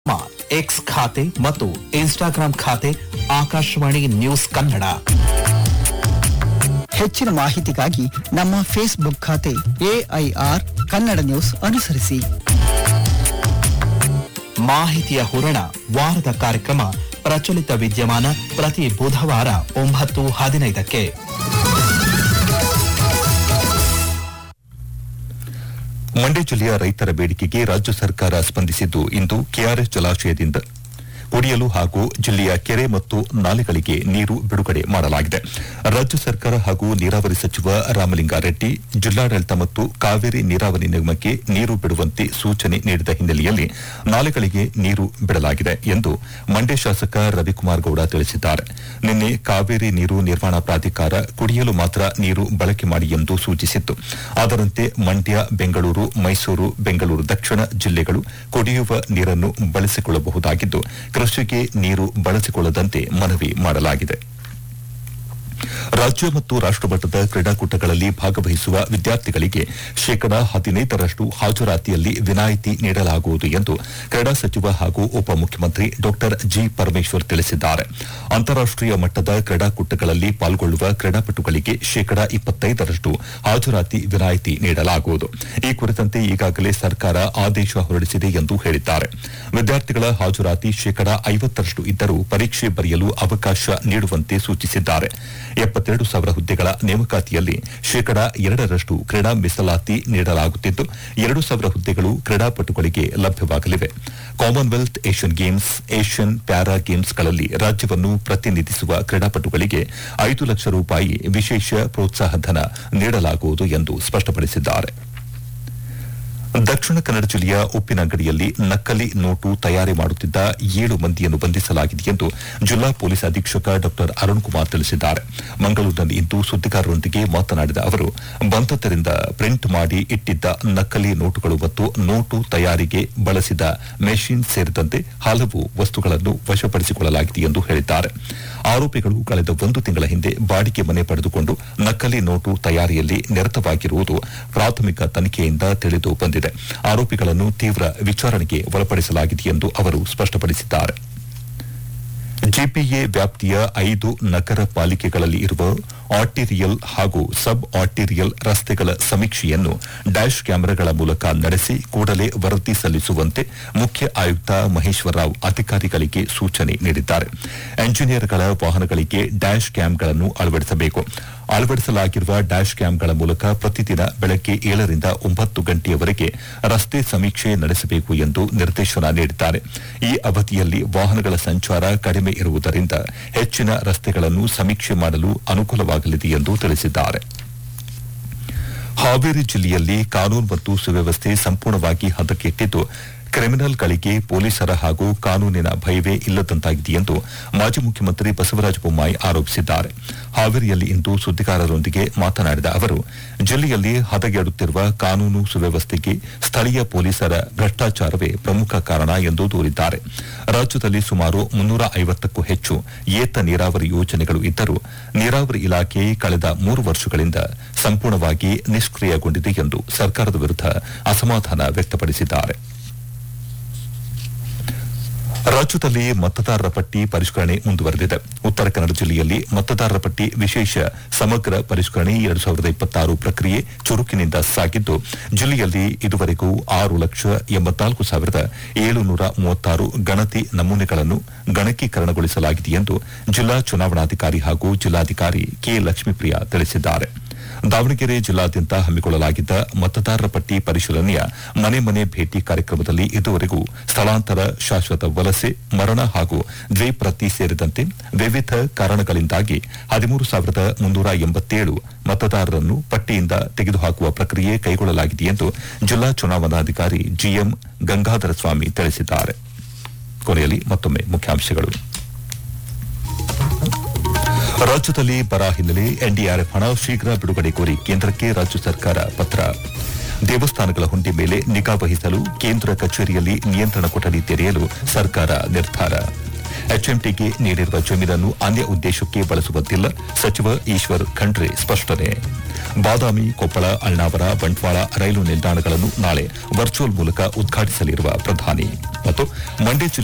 ನಮ್ಮ ಎಕ್ಸ್ ಖಾತೆ ಮತ್ತು ಇನ್ಸ್ಟಾಗ್ರಾಂ ಖಾತೆ ಆಕಾಶವಾಣಿ ನ್ಯೂಸ್ ಕನ್ನಡ ಹೆಚ್ಚಿನ ಮಾಹಿತಿಗಾಗಿ ನಮ್ಮ ಫೇಸ್ಬುಕ್ ಖಾತೆ ಎಐಆರ್ ಕನ್ನಡ ನ್ಯೂಸ್ ಅನುಸರಿಸಿ ಮಾಹಿತಿಯ ಹೂರಣ ವಾರದ ಕಾರ್ಯಕ್ರಮ ಪ್ರಚಲಿತ ವಿದ್ಯಮಾನ ಪ್ರತಿ ಬುಧವಾರ ಒಂಬತ್ತು ಹದಿನೈದಕ್ಕೆ ಮಂಡ್ಯ ಜಿಲ್ಲೆಯ ರೈತರ ಬೇಡಿಕೆಗೆ ರಾಜ್ಯ ಸರ್ಕಾರ ಸ್ಪಂದಿಸಿದ್ದು ಇಂದು ಕೆಆರ್ಎಸ್ ಜಲಾಶಯದಿಂದ ಕುಡಿಯಲು ಹಾಗೂ ಜಿಲ್ಲೆಯ ಕೆರೆ ಮತ್ತು ನಾಲೆಗಳಿಗೆ ನೀರು ಬಿಡುಗಡೆ ಮಾಡಲಾಗಿದೆ ರಾಜ್ಯ ಸರ್ಕಾರ ಹಾಗೂ ನೀರಾವರಿ ಸಚಿವ ರಾಮಲಿಂಗಾರೆಡ್ಡಿ ಜಿಲ್ಲಾಡಳಿತ ಮತ್ತು ಕಾವೇರಿ ನೀರಾವರಿ ನಿಗಮಕ್ಕೆ ನೀರು ಬಿಡುವಂತೆ ಸೂಚನೆ ನೀಡಿದ ಹಿನ್ನೆಲೆಯಲ್ಲಿ ನಾಲೆಗಳಿಗೆ ನೀರು ಬಿಡಲಾಗಿದೆ ಎಂದು ಮಂಡ್ಯ ಶಾಸಕ ರವಿಕುಮಾರ್ ಗೌಡ ತಿಳಿಸಿದ್ದಾರೆ ನಿನ್ನೆ ಕಾವೇರಿ ನೀರು ನಿರ್ವಹಣಾ ಪ್ರಾಧಿಕಾರ ಕುಡಿಯಲು ಮಾತ್ರ ನೀರು ಬಳಕೆ ಮಾಡಿ ಎಂದು ಸೂಚಿಸಿತ್ತು ಅದರಂತೆ ಮಂಡ್ಯ ಬೆಂಗಳೂರು ಮೈಸೂರು ಬೆಂಗಳೂರು ದಕ್ಷಿಣ ಜಿಲ್ಲೆಗಳು ಕುಡಿಯುವ ನೀರನ್ನು ಬಳಸಿಕೊಳ್ಳಬಹುದಾಗಿದ್ದು ಕೃಷಿಗೆ ನೀರು ಬಳಸಿಕೊಳ್ಳದಂತೆ ಮನವಿ ಮಾಡಲಾಗಿದೆ ರಾಜ್ಯ ಮತ್ತು ರಾಷ್ಟಮಟ್ಟದ ಕ್ರೀಡಾಕೂಟಗಳಲ್ಲಿ ಭಾಗವಹಿಸುವ ವಿದ್ಯಾರ್ಥಿಗಳಿಗೆ ಶೇಕಡಾ ಹದಿನೈದರಷ್ಟು ಹಾಜರಾತಿಯಲ್ಲಿ ವಿನಾಯಿತಿ ನೀಡಲಾಗುವುದು ಎಂದು ಕ್ರೀಡಾ ಸಚಿವ ಹಾಗೂ ಉಪಮುಖ್ಯಮಂತ್ರಿ ಡಾ ಜಿ ಪರಮೇಶ್ವರ್ ತಿಳಿಸಿದ್ದಾರೆ ಅಂತಾರಾಷ್ಟೀಯ ಮಟ್ಟದ ಕ್ರೀಡಾಕೂಟಗಳಲ್ಲಿ ಪಾಲ್ಗೊಳ್ಳುವ ಕ್ರೀಡಾಪಟುಗಳಿಗೆ ಶೇಕಡಾ ಇಪ್ಪತ್ತೈದರಷ್ಟು ಹಾಜರಾತಿ ವಿನಾಯಿತಿ ನೀಡಲಾಗುವುದು ಈ ಕುರಿತಂತೆ ಈಗಾಗಲೇ ಸರ್ಕಾರ ಆದೇಶ ಹೊರಡಿಸಿದೆ ಎಂದು ಹೇಳಿದ್ದಾರೆ ವಿದ್ಯಾರ್ಥಿಗಳ ಹಾಜರಾತಿ ಶೇಕಡಾ ಐವತ್ತರಷ್ಟು ಇದ್ದರೂ ಪರೀಕ್ಷೆ ಬರೆಯಲು ಅವಕಾಶ ನೀಡುವಂತೆ ಸೂಚಿಸಿದ್ದಾರೆ ಎಪ್ಪತ್ತೆರಡು ಸಾವಿರ ಹುದ್ದೆಗಳ ನೇಮಕಾತಿಯಲ್ಲಿ ಶೇಕಡಾ ಎರಡರಷ್ಟು ಕ್ರೀಡಾ ಮೀಸಲಾತಿ ನೀಡಲಾಗುತ್ತಿದ್ದು ಎರಡು ಸಾವಿರ ಹುದ್ದೆಗಳು ಕ್ರೀಡಾಪಟುಗಳಿಗೆ ಲಭ್ಯವಾಗಲಿವೆ Commonwealth Asian games Asian para ಗೇಮ್ಸ್ಗಳಲ್ಲಿ ರಾಜ್ಯವನ್ನು ಪ್ರತಿನಿಧಿಸುವ ಕ್ರೀಡಾಪಟುಗಳಿಗೆ ಐದು ಲಕ್ಷ ರೂಪಾಯಿ ವಿಶೇಷ ಪ್ರೋತ್ಸಾಹಧನ ನೀಡಲಾಗುವುದು ಎಂದು ಸ್ಪಷ್ಟಪಡಿಸಿದ್ದಾರೆ ದಕ್ಷಿಣ ಕನ್ನಡ ಜಿಲ್ಲೆಯ ಉಪ್ಪಿನಂಗಡಿಯಲ್ಲಿ ನಕಲಿ ನೋಟು ತಯಾರಿ ಮಾಡುತ್ತಿದ್ದ ಏಳು ಮಂದಿಯನ್ನು ಬಂಧಿಸಲಾಗಿದೆ ಎಂದು ಜಿಲ್ಲಾ ಪೊಲೀಸ್ ಅಧೀಕ್ಷಕ ಡಾ ಅರುಣ್ ಕುಮಾರ್ ತಿಳಿಸಿದ್ದಾರೆ ಮಂಗಳೂರಿನಲ್ಲಿಂದು ಸುದ್ದಿಗಾರರೊಂದಿಗೆ ಮಾತನಾಡಿದ ಅವರು ಬಂಧತರಿಂದ ಪ್ರಿಂಟ್ ಮಾಡಿ ಇಟ್ಟಿದ್ದ ನಕಲಿ ನೋಟುಗಳು ಮತ್ತು ನೋಟು ತಯಾರಿಗೆ ಬಳಸಿದ ಮೆಷಿನ್ ಸೇರಿದಂತೆ ಹಲವು ವಸ್ತುಗಳನ್ನು ವಶಪಡಿಸಿಕೊಳ್ಳಲಾಗಿದೆ ಎಂದು ಹೇಳಿದ್ದಾರೆ ಆರೋಪಿಗಳು ಕಳೆದ ಒಂದು ತಿಂಗಳ ಹಿಂದೆ ಬಾಡಿಗೆ ಮನೆ ಪಡೆದುಕೊಂಡು ನಕಲಿ ನೋಟು ತಯಾರಿಯಲ್ಲಿ ನಿರತವಾಗಿರುವುದು ಪ್ರಾಥಮಿಕ ತನಿಖೆಯಿಂದ ತಿಳಿದು ಬಂದಿದೆ ಆರೋಪಿಗಳನ್ನು ತೀವ್ರ ವಿಚಾರಣೆಗೆ ಒಳಪಡಿಸಲಾಗಿದೆ ಎಂದು ಅವರು ಸ್ಪಷ್ಟಪಡಿಸಿದ್ದಾರೆ ಜಿಪಿಎ ವ್ಯಾಪ್ತಿಯ ಐದು ನಗರ ಪಾಲಿಕೆಗಳಲ್ಲಿ ಇರುವ ಆರ್ಟಿರಿಯಲ್ ಹಾಗೂ ಸಬ್ ಆರ್ಟಿರಿಯಲ್ ರಸ್ತೆಗಳ ಸಮೀಕ್ಷೆಯನ್ನು ಡ್ಯಾಶ್ ಕ್ಯಾಮೆರಾಗಳ ಮೂಲಕ ನಡೆಸಿ ಕೂಡಲೇ ವರದಿ ಸಲ್ಲಿಸುವಂತೆ ಮುಖ್ಯ ಆಯುಕ್ತ ಮಹೇಶ್ವರ ರಾವ್ ಅಧಿಕಾರಿಗಳಿಗೆ ಸೂಚನೆ ನೀಡಿದ್ದಾರೆ ಎಂಜಿನಿಯರ್ಗಳ ವಾಹನಗಳಿಗೆ ಡ್ಯಾಶ್ ಕ್ಯಾಮ್ಗಳನ್ನು ಅಳವಡಿಸಬೇಕು ಅಳವಡಿಸಲಾಗಿರುವ ಡ್ಯಾಶ್ ಕ್ಯಾಮ್ಗಳ ಮೂಲಕ ಪ್ರತಿದಿನ ಬೆಳಗ್ಗೆ ಏಳರಿಂದ ಒಂಬತ್ತು ಗಂಟೆಯವರೆಗೆ ರಸ್ತೆ ಸಮೀಕ್ಷೆ ನಡೆಸಬೇಕು ಎಂದು ನಿರ್ದೇಶನ ನೀಡಿದ್ದಾರೆ ಈ ಅವಧಿಯಲ್ಲಿ ವಾಹನಗಳ ಸಂಚಾರ ಕಡಿಮೆ ಇರುವುದರಿಂದ ಹೆಚ್ಚಿನ ರಸ್ತೆಗಳನ್ನು ಸಮೀಕ್ಷೆ ಮಾಡಲು ಅನುಕೂಲವಾಗಲಿದೆ ಎಂದು ತಿಳಿಸಿದ್ದಾರೆ ಹಾವೇರಿ ಜಿಲ್ಲೆಯಲ್ಲಿ ಕಾನೂನು ಮತ್ತು ಸುವ್ಯವಸ್ಥೆ ಸಂಪೂರ್ಣವಾಗಿ ಹದಗೆಟ್ಟಿದ್ದು ಕ್ರಿಮಿನಲ್ಗಳಿಗೆ ಪೊಲೀಸರ ಹಾಗೂ ಕಾನೂನಿನ ಭಯವೇ ಇಲ್ಲದಂತಾಗಿದೆ ಎಂದು ಮಾಜಿ ಮುಖ್ಯಮಂತ್ರಿ ಬಸವರಾಜ ಬೊಮ್ಮಾಯಿ ಆರೋಪಿಸಿದ್ದಾರೆ ಹಾವೇರಿಯಲ್ಲಿ ಇಂದು ಸುದ್ದಿಗಾರರೊಂದಿಗೆ ಮಾತನಾಡಿದ ಅವರು ಜಿಲ್ಲೆಯಲ್ಲಿ ಹದಗೆಡುತ್ತಿರುವ ಕಾನೂನು ಸುವ್ಯವಸ್ಥೆಗೆ ಸ್ಥಳೀಯ ಪೊಲೀಸರ ಭ್ರಷ್ಟಾಚಾರವೇ ಪ್ರಮುಖ ಕಾರಣ ಎಂದು ದೂರಿದ್ದಾರೆ ರಾಜ್ಯದಲ್ಲಿ ಸುಮಾರು ಮುನ್ನೂರ ಐವತ್ತಕ್ಕೂ ಹೆಚ್ಚು ಏತ ನೀರಾವರಿ ಯೋಜನೆಗಳು ಇದ್ದರೂ ನೀರಾವರಿ ಇಲಾಖೆ ಕಳೆದ ಮೂರು ವರ್ಷಗಳಿಂದ ಸಂಪೂರ್ಣವಾಗಿ ನಿಷ್ಕ್ರಿಯಗೊಂಡಿದೆ ಎಂದು ಸರ್ಕಾರದ ವಿರುದ್ಧ ಅಸಮಾಧಾನ ವ್ಯಕ್ತಪಡಿಸಿದ್ದಾರೆ ರಾಜ್ಯದಲ್ಲಿ ಮತದಾರರ ಪಟ್ಟಿ ಪರಿಷ್ಕರಣೆ ಮುಂದುವರೆದಿದೆ ಉತ್ತರ ಕನ್ನಡ ಜಿಲ್ಲೆಯಲ್ಲಿ ಮತದಾರರ ಪಟ್ಟಿ ವಿಶೇಷ ಸಮಗ್ರ ಪರಿಷ್ಕರಣೆ ಎರಡು ಸಾವಿರದ ಇಪ್ಪತ್ತಾರು ಪ್ರಕ್ರಿಯೆ ಚುರುಕಿನಿಂದ ಸಾಗಿದ್ದು ಜಿಲ್ಲೆಯಲ್ಲಿ ಇದುವರೆಗೂ ಆರು ಲಕ್ಷ ಎಂಬತ್ನಾಲ್ಕು ಸಾವಿರದ ಏಳುನೂರ ಮೂವತ್ತಾರು ಗಣತಿ ನಮೂನೆಗಳನ್ನು ಗಣಕೀಕರಣಗೊಳಿಸಲಾಗಿದೆ ಎಂದು ಜಿಲ್ಲಾ ಚುನಾವಣಾಧಿಕಾರಿ ಹಾಗೂ ಜಿಲ್ಲಾಧಿಕಾರಿ ಕೆ ಲಕ್ಷ್ಮೀಪ್ರಿಯಾ ತಿಳಿಸಿದ್ದಾರೆ ದಾವಣಗೆರೆ ಜಿಲ್ಲಾದ್ಯಂತ ಹಮ್ಮಿಕೊಳ್ಳಲಾಗಿದ್ದ ಮತದಾರರ ಪಟ್ಟಿ ಪರಿಶೀಲನೆಯ ಮನೆ ಮನೆ ಭೇಟಿ ಕಾರ್ಯಕ್ರಮದಲ್ಲಿ ಇದುವರೆಗೂ ಸ್ಥಳಾಂತರ ಶಾಶ್ವತ ವಲಸೆ ಮರಣ ಹಾಗೂ ದ್ವಿಪ್ರತಿ ಸೇರಿದಂತೆ ವಿವಿಧ ಕಾರಣಗಳಿಂದಾಗಿ ಹದಿಮೂರು ಸಾವಿರದ ಮುನ್ನೂರ ಎಂಬತ್ತೇಳು ಮತದಾರರನ್ನು ಪಟ್ಟಿಯಿಂದ ತೆಗೆದುಹಾಕುವ ಪ್ರಕ್ರಿಯೆ ಕೈಗೊಳ್ಳಲಾಗಿದೆ ಎಂದು ಜಿಲ್ಲಾ ಚುನಾವಣಾಧಿಕಾರಿ ಜಿಎಂ ಗಂಗಾಧರ ಸ್ವಾಮಿ ತಿಳಿಸಿದ್ದಾರೆ ಕೊನೆಯಲ್ಲಿ ಮತ್ತೊಮ್ಮೆ ಮುಖ್ಯಾಂಶಗಳು ರಾಜ್ಯದಲ್ಲಿ ಬರ ಹಿನ್ನೆಲೆ ಎನ್ಡಿಆರ್ಎಫ್ ಹಣ ಶೀಘ್ರ ಬಿಡುಗಡೆ ಕೋರಿ ಕೇಂದ್ರಕ್ಕೆ ರಾಜ್ಯ ಸರ್ಕಾರ ಪತ್ರ ದೇವಸ್ಥಾನಗಳ ಹುಂಡಿ ಮೇಲೆ ನಿಗಾ ವಹಿಸಲು ಕೇಂದ್ರ ಕಚೇರಿಯಲ್ಲಿ ನಿಯಂತ್ರಣ ಕೊಠಡಿ ತೆರೆಯಲು ಸರ್ಕಾರ ನಿರ್ಧಾರ ಎಚ್ಎಂಟಿಗೆ ನೀಡಿರುವ ಜಮೀನನ್ನು ಅನ್ಯ ಉದ್ದೇಶಕ್ಕೆ ಬಳಸುವಂತಿಲ್ಲ ಸಚಿವ ಈಶ್ವರ್ ಖಂಡ್ರೆ ಸ್ಪಷ್ಟನೆ ಬಾದಾಮಿ ಕೊಪ್ಪಳ ಅಳ್ನಾವರ ಬಂಟ್ವಾಳ ರೈಲು ನಿಲ್ದಾಣಗಳನ್ನು ನಾಳೆ ವರ್ಚುವಲ್ ಮೂಲಕ ಉದ್ಘಾಟಿಸಲಿರುವ ಪ್ರಧಾನಿ ಮತ್ತು ಮಂಡ್ಯ ಜಿಲ್ಲೆ